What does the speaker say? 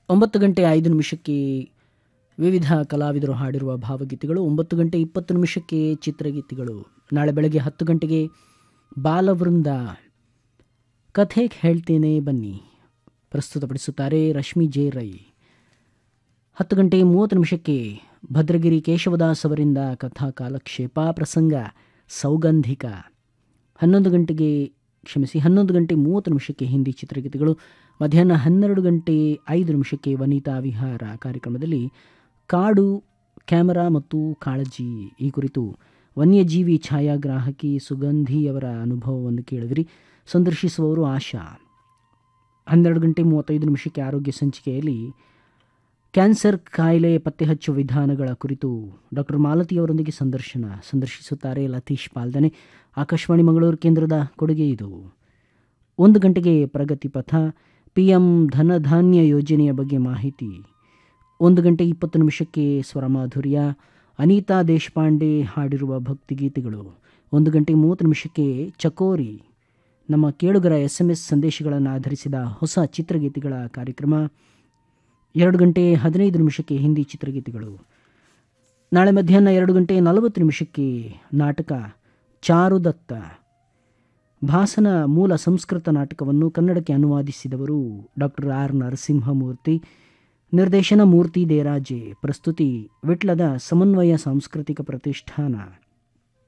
ಒಂಬತ್ತು ಗಂಟೆ ಐದು ನಿಮಿಷಕ್ಕೆ ವಿವಿಧ ಕಲಾವಿದರು ಹಾಡಿರುವ ಭಾವಗೀತೆಗಳು ಒಂಬತ್ತು ಗಂಟೆ ಇಪ್ಪತ್ತು ನಿಮಿಷಕ್ಕೆ ಚಿತ್ರಗೀತೆಗಳು ನಾಳೆ ಬೆಳಗ್ಗೆ ಹತ್ತು ಗಂಟೆಗೆ ಬಾಲವೃಂದ ಕಥೆ ಹೇಳ್ತೇನೆ ಬನ್ನಿ ಪ್ರಸ್ತುತಪಡಿಸುತ್ತಾರೆ ರಶ್ಮಿ ಜೆ ರೈ ಹತ್ತು ಗಂಟೆ ಮೂವತ್ತು ನಿಮಿಷಕ್ಕೆ ಭದ್ರಗಿರಿ ಕೇಶವದಾಸ್ ಅವರಿಂದ ಕಥಾ ಕಾಲಕ್ಷೇಪ ಪ್ರಸಂಗ ಸೌಗಂಧಿಕ ಹನ್ನೊಂದು ಗಂಟೆಗೆ ಕ್ಷಮಿಸಿ ಹನ್ನೊಂದು ಗಂಟೆ ಮೂವತ್ತು ನಿಮಿಷಕ್ಕೆ ಹಿಂದಿ ಚಿತ್ರಗೀತೆಗಳು ಮಧ್ಯಾಹ್ನ ಹನ್ನೆರಡು ಗಂಟೆ ಐದು ನಿಮಿಷಕ್ಕೆ ವನಿತಾ ವಿಹಾರ ಕಾರ್ಯಕ್ರಮದಲ್ಲಿ ಕಾಡು ಕ್ಯಾಮರಾ ಮತ್ತು ಕಾಳಜಿ ಈ ಕುರಿತು ವನ್ಯಜೀವಿ ಛಾಯಾಗ್ರಾಹಕಿ ಸುಗಂಧಿಯವರ ಅನುಭವವನ್ನು ಕೇಳಿದ್ರಿ ಸಂದರ್ಶಿಸುವವರು ಆಶಾ ಹನ್ನೆರಡು ಗಂಟೆ ಮೂವತ್ತೈದು ನಿಮಿಷಕ್ಕೆ ಆರೋಗ್ಯ ಸಂಚಿಕೆಯಲ್ಲಿ ಕ್ಯಾನ್ಸರ್ ಕಾಯಿಲೆ ಪತ್ತೆ ಹಚ್ಚುವ ವಿಧಾನಗಳ ಕುರಿತು ಡಾಕ್ಟರ್ ಮಾಲತಿ ಅವರೊಂದಿಗೆ ಸಂದರ್ಶನ ಸಂದರ್ಶಿಸುತ್ತಾರೆ ಲತೀಶ್ ಪಾಲ್ದನೆ ಆಕಾಶವಾಣಿ ಮಂಗಳೂರು ಕೇಂದ್ರದ ಕೊಡುಗೆ ಇದು ಒಂದು ಗಂಟೆಗೆ ಪ್ರಗತಿ ಪಥ ಪಿ ಎಂ ಧನಧಾನ್ಯ ಯೋಜನೆಯ ಬಗ್ಗೆ ಮಾಹಿತಿ ಒಂದು ಗಂಟೆ ಇಪ್ಪತ್ತು ನಿಮಿಷಕ್ಕೆ ಸ್ವರಮಾಧುರ್ಯ ಅನಿತಾ ದೇಶಪಾಂಡೆ ಹಾಡಿರುವ ಭಕ್ತಿಗೀತೆಗಳು ಒಂದು ಗಂಟೆ ಮೂವತ್ತು ನಿಮಿಷಕ್ಕೆ ಚಕೋರಿ ನಮ್ಮ ಕೇಳುಗರ ಎಸ್ ಎಂ ಎಸ್ ಸಂದೇಶಗಳನ್ನು ಆಧರಿಸಿದ ಹೊಸ ಚಿತ್ರಗೀತೆಗಳ ಕಾರ್ಯಕ್ರಮ ಎರಡು ಗಂಟೆ ಹದಿನೈದು ನಿಮಿಷಕ್ಕೆ ಹಿಂದಿ ಚಿತ್ರಗೀತೆಗಳು ನಾಳೆ ಮಧ್ಯಾಹ್ನ ಎರಡು ಗಂಟೆ ನಲವತ್ತು ನಿಮಿಷಕ್ಕೆ ನಾಟಕ ಚಾರುದತ್ತ ಭಾಸನ ಮೂಲ ಸಂಸ್ಕೃತ ನಾಟಕವನ್ನು ಕನ್ನಡಕ್ಕೆ ಅನುವಾದಿಸಿದವರು ಡಾಕ್ಟರ್ ಆರ್ ನರಸಿಂಹಮೂರ್ತಿ ನಿರ್ದೇಶನ ಮೂರ್ತಿ ದೇರಾಜೆ ಪ್ರಸ್ತುತಿ ವಿಟ್ಲದ ಸಮನ್ವಯ ಸಾಂಸ್ಕೃತಿಕ ಪ್ರತಿಷ್ಠಾನ